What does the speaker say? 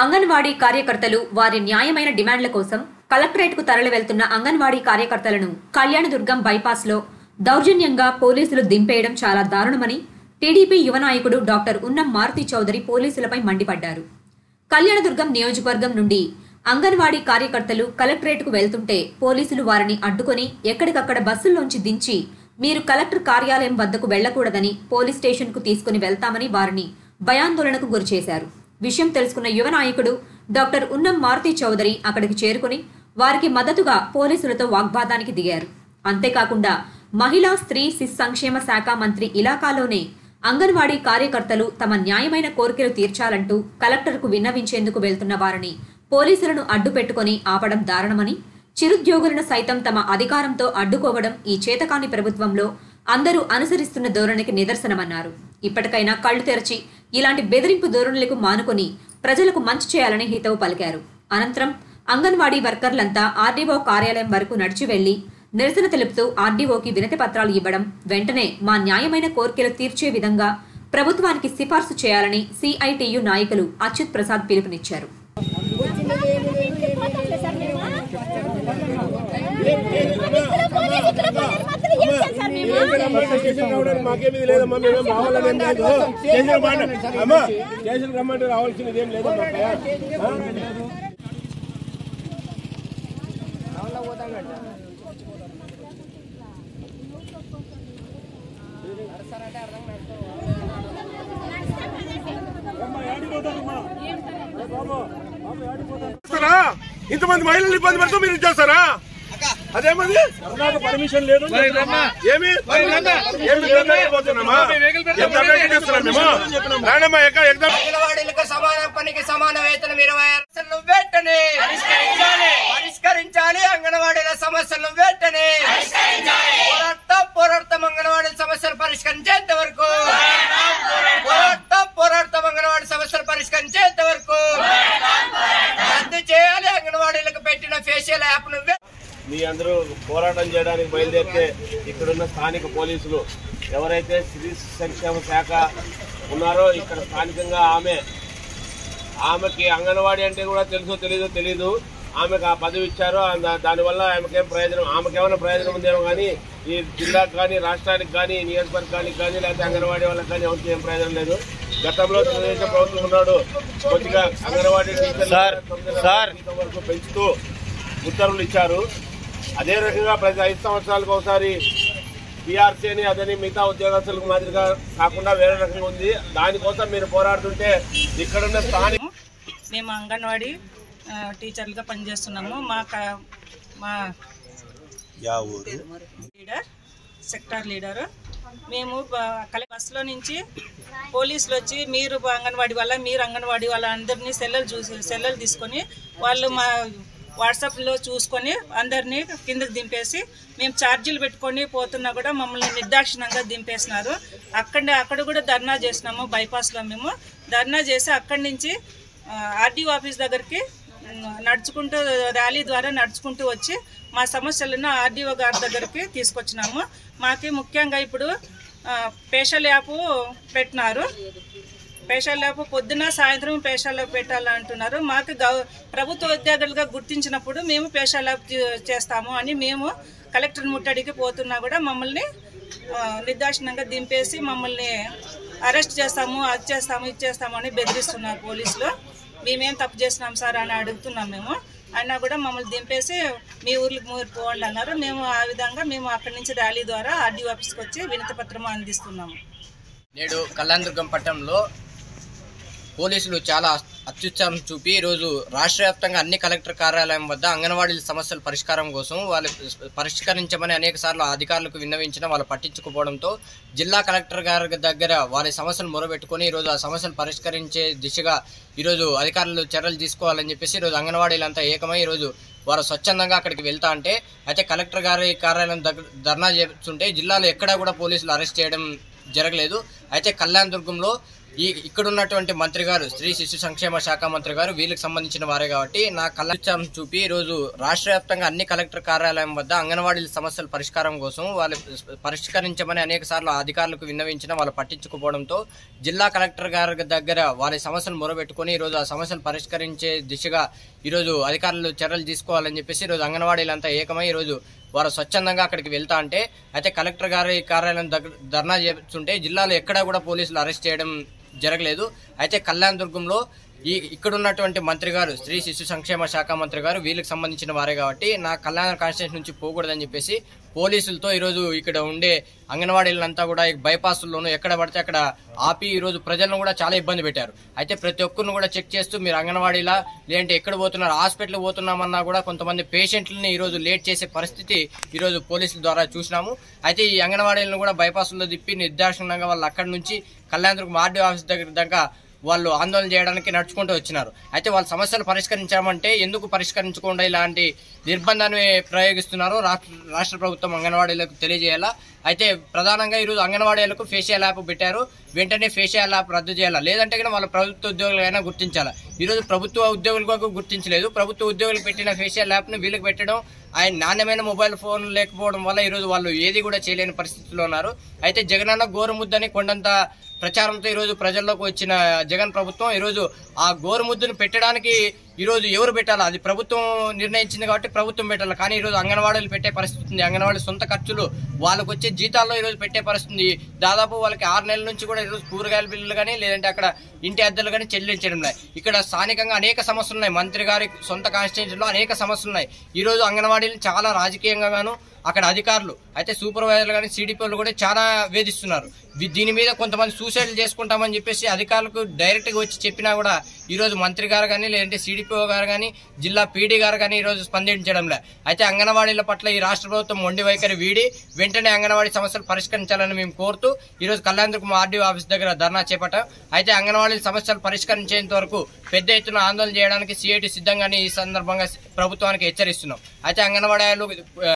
అంగన్వాడీ కార్యకర్తలు వారి న్యాయమైన డిమాండ్ల కోసం కలెక్టరేట్కు తరలి వెళ్తున్న అంగన్వాడీ కార్యకర్తలను కళ్యాణదుర్గం బైపాస్లో దౌర్జన్యంగా పోలీసులు దింపేయడం చాలా దారుణమని టీడీపీ యువ నాయకుడు డాక్టర్ ఉన్నం మారుతి చౌదరి పోలీసులపై మండిపడ్డారు కళ్యాణదుర్గం నియోజకవర్గం నుండి అంగన్వాడీ కార్యకర్తలు కలెక్టరేట్కు వెళ్తుంటే పోలీసులు వారిని అడ్డుకొని ఎక్కడికక్కడ బస్సుల్లోంచి దించి మీరు కలెక్టర్ కార్యాలయం వద్దకు వెళ్లకూడదని పోలీస్ స్టేషన్కు తీసుకుని వెళ్తామని వారిని భయాందోళనకు గురిచేశారు విషయం తెలుసుకున్న యువ నాయకుడు డాక్టర్ ఉన్నం మారుతి చౌదరి అక్కడికి చేరుకుని వారికి మద్దతుగా పోలీసులతో వాగ్వాదానికి దిగారు అంతేకాకుండా మహిళా స్త్రీ శిశు సంక్షేమ శాఖ మంత్రి ఇలాకాలోనే అంగన్వాడీ కార్యకర్తలు తమ న్యాయమైన కోరికలు తీర్చాలంటూ కలెక్టర్కు విన్నవించేందుకు వెళ్తున్న వారిని పోలీసులను అడ్డుపెట్టుకుని ఆపడం దారుణమని చిరుద్యోగులను సైతం తమ అధికారంతో అడ్డుకోవడం ఈ చేతకాని ప్రభుత్వంలో అందరూ అనుసరిస్తున్న ధోరణికి నిదర్శనమన్నారు ఇప్పటికైనా కళ్ళు తెరచి ఇలాంటి బెదిరింపు ధోరణులకు మానుకొని ప్రజలకు మంచి చేయాలని హితవు పలికారు అనంతరం అంగన్వాడీ వర్కర్లంతా ఆర్డీఓ కార్యాలయం వరకు నడిచి వెళ్లి నిరసన తెలుపుతూ ఆర్డీఓకి వినతి పత్రాలు ఇవ్వడం వెంటనే మా న్యాయమైన కోర్కెలు తీర్చే విధంగా ప్రభుత్వానికి సిఫార్సు చేయాలని సిఐటియు నాయకులు అచ్యుత్ ప్రసాద్ పిలుపునిచ్చారు స్టేషన్ రావడానికి మాకేమీ లేదమ్మా మేమేం రావాలని ఏం లేదు స్టేషన్ రమ్మంటే అమ్మా స్టేషన్ రమ్మంటే రావాల్సినది ఏం లేదమ్మా ఆ? చేస్తారా? ఇంతమంది మహిళలు ఇబ్బంది పెడుతూ మీరు ఇది చేస్తారా అదేమది నాకు పర్మిషన్ లేదు ఏమి ఏమి ధర్నా చేయబోతున్నామా? ఏం ధర్నా చేస్తున్నాం మేము? రాండమ్మా, ఎక్క- ఎక్కడ అంగన్వాడీలకు సమాన పనికి సమాన వేతనం ఇరవై ఆరు సమస్యలను వెంటనే పరిష్కరించాలి అంగన్వాడీల సమస్యలను వెంటనే పోరాటం పోరాటం అంగన్వాడీల సమస్యలు పరిష్కరించేంత వరకు పోరాటం పోరాటం అంగన్వాడీ సమస్యలు పరిష్కరించేంత వరకు రద్దు చేయాలి అంగన్వాడీలకు పెట్టిన ఫేషియల్ యాప్ ను వె- మీ అందరూ పోరాటం చేయడానికి బయలుదేరితే ఇక్కడున్న స్థానిక పోలీసులు ఎవరైతే స్త్రీ సంక్షేమ శాఖ ఉన్నారో ఇక్కడ స్థానికంగా ఆమె ఆమెకి అంగన్వాడీ అంటే కూడా తెలుసో తెలీదో తెలీదు ఆమెకు ఆ పదవి ఇచ్చారు ఆ దా- దానివల్ల ఆమెకేం ప్రయోజనం ఆమెకేమైనా ప్రయోజనం ఉందేమో కానీ ఈ జిల్లాకు కానీ రాష్ట్రానికి కానీ నియోజకవర్గానికి కానీ లేకపోతే అంగన్వాడీ వాళ్ళకి కానీ ఎవరికి ఏం ప్రయోజనం లేదు గతంలో తెలుగుదేశం ప్రభుత్వం ఉన్నాడు కొద్దిగా అంగన్వాడీ టీచర్లు తొమ్మిది జీతం వరకు పెంచుతూ ఉత్తర్వులు ఇచ్చారు అదే రకంగా ప్రతి ఐదు సంవత్సరాలకు ఒకసారి పిఆర్సీ అని అదని మిగతా ఉద్యోగస్తులకు మాదిరిగా కాకుండా వేరే రకంగా ఉంది దానికోసం మీరు పోరాడుతుంటే ఇక్కడున్న స్థానిక మేము అంగన్వాడీ ఆ, టీచర్లుగా పనిచేస్తున్నాము మా క- మా లీడర్ సెక్టార్ లీడరు మేము బ- కలె బస్సులో నుంచి పోలీసులు వచ్చి మీరు అంగన్వాడీ వల్ల మీరు అంగన్వాడీ వాళ్ళ అందరినీ సెల్లలు చూసి సెల్లలు తీసుకొని వాళ్ళు మా వాట్సాప్లో చూసుకొని అందరినీ కిందకి దింపేసి మేము ఛార్జీలు పెట్టుకొని పోతున్నా కూడా మమ్మల్ని నిర్దాక్షిణంగా దింపేసినారు అక్కడ అక్కడ కూడా ధర్నా చేసినాము బైపాస్లో మేము ధర్నా చేసి అక్కడి నుంచి ఆర్డీఓ ఆఫీస్ దగ్గరికి ఉమ్, నడుచుకుంటూ ర్యాలీ ద్వారా నడుచుకుంటూ వచ్చి మా సమస్యలను ఆర్డీఓ గారి దగ్గరికి తీసుకొచ్చినాము మాకి ముఖ్యంగా ఇప్పుడు ఆ, పేషల్ యాప్ పెట్టినారు పేషల్ యాప్ పొద్దున సాయంత్రం పేషల్ యాప్ పెట్టాలంటున్నారు మాకు గౌ ప్రభుత్వ ఉద్యోగులుగా గుర్తించినప్పుడు మేము పేషల్ యాప్ చే- చేస్తాము అని మేము కలెక్టర్ ముట్టడికి పోతున్నా కూడా మమ్మల్ని ఆ, నిర్దాక్షిణంగా దింపేసి మమ్మల్ని అరెస్ట్ చేస్తాము అది చేస్తాము ఇది చేస్తాము అని బెదిరిస్తున్నారు పోలీసులు మేమేం తప్పు చేసినాం సార్ అని అడుగుతున్నాం మేము అయినా కూడా మమ్మల్ని దింపేసి మీ ఊర్లకు మూరు పోండి అన్నారు మేము ఆ విధంగా మేము అక్కడి నుంచి ర్యాలీ ద్వారా ఆర్డీ ఆఫీస్కి వచ్చి వినతి పత్రం అందిస్తున్నాము నేడు కళ్యాణదుర్గం పట్టణంలో పోలీసులు చాలా అత్యుత్సాహం చూపి ఈరోజు రాష్ట్ర వ్యాప్తంగా అన్ని కలెక్టర్ కార్యాలయం వద్ద అంగన్వాడీల సమస్యల పరిష్కారం కోసం వాళ్ళు పరిష్కరించమని అనేక సార్లు అధికారులకు విన్నవించిన వాళ్ళు పట్టించుకోవడంతో జిల్లా కలెక్టర్ గారి దగ్గర వారి సమస్యలు మొరబెట్టుకొని ఈరోజు ఆ సమస్యలు పరిష్కరించే దిశగా ఈరోజు అధికారులు చర్యలు తీసుకోవాలని చెప్పేసి ఈరోజు అంగన్వాడీలంతా ఏకమై ఈరోజు వారు స్వచ్ఛందంగా అక్కడికి వెళ్తా అంటే అయితే కలెక్టర్ గారి కార్యాలయం దగ్గర ధర్నా చేస్తుంటే జిల్లాలో ఎక్కడా కూడా పోలీసులు అరెస్ట్ చేయడం జరగలేదు అయితే కళ్యాణదుర్గంలో ఈ ఇక్కడ ఉన్నటువంటి మంత్రి గారు స్త్రీ శిశు సంక్షేమ శాఖ మంత్రి గారు వీళ్ళకి సంబంధించిన వారే కాబట్టి నా కళ్ళం చూపి ఈ రోజు రాష్ట్ర వ్యాప్తంగా అన్ని కలెక్టర్ కార్యాలయం వద్ద అంగన్వాడీల సమస్యల పరిష్కారం కోసం వాళ్ళు పరిష్కరించమని అనేక సార్లు అధికారులకు విన్నవించిన వాళ్ళు పట్టించుకోవడంతో జిల్లా కలెక్టర్ గారి దగ్గర వారి సమస్యలు మొరబెట్టుకొని ఈరోజు ఆ సమస్యలు పరిష్కరించే దిశగా ఈరోజు అధికారులు చర్యలు తీసుకోవాలని చెప్పేసి ఈరోజు అంగన్వాడీలంతా ఏకమై ఈరోజు వారు స్వచ్ఛందంగా అక్కడికి వెళ్తా అంటే అయితే కలెక్టర్ గారి కార్యాలయం దగ్గర ధర్నా చేస్తుంటే జిల్లాలో ఎక్కడా కూడా పోలీసులు అరెస్ట్ చేయడం జరగలేదు అయితే కళ్యాణ్ దుర్గంలో ఈ ఇక్కడ ఉన్నటువంటి మంత్రి గారు స్త్రీ శిశు సంక్షేమ శాఖ మంత్రి గారు వీళ్ళకి సంబంధించిన వారే కాబట్టి నా కళ్యాణ కాన్స్టిట్యూషన్ నుంచి పోకూడదని చెప్పేసి పోలీసులతో ఈరోజు ఇక్కడ ఉండే అంగన్వాడీలంతా కూడా ఈ బైపాస్లోనూ ఎక్కడ పడితే అక్కడ ఆపి ఈరోజు ప్రజలను కూడా చాలా ఇబ్బంది పెట్టారు అయితే ప్రతి ఒక్కరిని కూడా చెక్ చేస్తూ మీరు అంగన్వాడీలా లేదంటే ఎక్కడ పోతున్నారు హాస్పిటల్ పోతున్నామన్నా కూడా కొంతమంది పేషెంట్లని ఈరోజు లేట్ చేసే పరిస్థితి ఈరోజు పోలీసుల ద్వారా చూసినాము అయితే ఈ అంగన్వాడీలను కూడా బైపాస్లో తిప్పి నిర్దాక్షిణంగా వాళ్ళు అక్కడి నుంచి కళ్యాణదుర్గం ఆర్డీ ఆఫీస్ దగ్గర దాకా వాళ్ళు ఆందోళన చేయడానికి నడుచుకుంటూ వచ్చినారు అయితే వాళ్ళ సమస్యలు పరిష్కరించామంటే ఎందుకు పరిష్కరించకుండా ఇలాంటి నిర్బంధాన్ని ప్రయోగిస్తున్నారో రాష్ట్ర రాష్ట్ర ప్రభుత్వం అంగన్వాడీలకు తెలియజేయాలా అయితే ప్రధానంగా ఈరోజు అంగన్వాడీలకు ఫేషియల్ యాప్ పెట్టారు వెంటనే ఫేషియల్ యాప్ రద్దు చేయాలా లేదంటే కూడా వాళ్ళ ప్రభుత్వ ఉద్యోగులైనా గుర్తించాలా ఈరోజు ప్రభుత్వ ఉద్యోగులకు గుర్తించలేదు ప్రభుత్వ ఉద్యోగులు పెట్టిన ఫేషియల్ యాప్ను వీళ్ళకి పెట్టడం ఆయన నాణ్యమైన మొబైల్ ఫోన్ లేకపోవడం వల్ల ఈరోజు వాళ్ళు ఏది కూడా చేయలేని పరిస్థితిలో ఉన్నారు అయితే జగనన్న గోరుముద్దని కొండంత ప్రచారంతో ఈరోజు ప్రజల్లోకి వచ్చిన జగన్ ప్రభుత్వం ఈరోజు ఆ గోరుముద్దును పెట్టడానికి ఈరోజు ఎవరు పెట్టాలి అది ప్రభుత్వం నిర్ణయించింది కాబట్టి ప్రభుత్వం పెట్టాలి కానీ ఈరోజు అంగన్వాడీలు పెట్టే పరిస్థితి ఉంది అంగన్వాడీ సొంత ఖర్చులు వాళ్ళకు వచ్చే జీతాల్లో ఈరోజు పెట్టే పరిస్థితి ఉంది దాదాపు వాళ్ళకి ఆరు నెలల నుంచి కూడా ఈరోజు కూరగాయల బిల్లులు కానీ లేదంటే అక్కడ ఇంటి అద్దెలు కానీ చెల్లించడం లేదు ఇక్కడ స్థానికంగా అనేక సమస్యలు ఉన్నాయి మంత్రి గారి సొంత కాన్స్టిట్యూన్సీలో అనేక సమస్యలు ఉన్నాయి ఈరోజు అంగన్వాడీలు చాలా రాజకీయంగా గాను అక్కడ అధికారులు అయితే సూపర్వైజర్లు కానీ సిడిపిలు కూడా చాలా వేధిస్తున్నారు వి- దీని మీద కొంతమంది సూసైడ్లు చేసుకుంటామని చెప్పేసి అధికారులకు డైరెక్ట్గా వచ్చి చెప్పినా కూడా ఈరోజు మంత్రి గారు కానీ లేదంటే సిడిపిఓ గారు కానీ జిల్లా పీడీ గారు కానీ ఈరోజు స్పందించడం లే అయితే అంగన్వాడీల పట్ల ఈ రాష్ట్ర ప్రభుత్వం మొండి వైఖరి వీడి వెంటనే అంగన్వాడీ సమస్యలు పరిష్కరించాలని మేము కోరుతూ ఈరోజు కళ్యాణదుర్గం ఆర్డీఓ ఆఫీస్ దగ్గర ధర్నా చేపట్టాం అయితే అంగన్వాడీ సమస్యలు పరిష్కరించేంత వరకు పెద్ద ఎత్తున ఆందోళన చేయడానికి సిఐటి సిద్ధంగానే ఈ సందర్భంగా ప్రభుత్వానికి హెచ్చరిస్తున్నాం అయితే అంగన్వాడీలు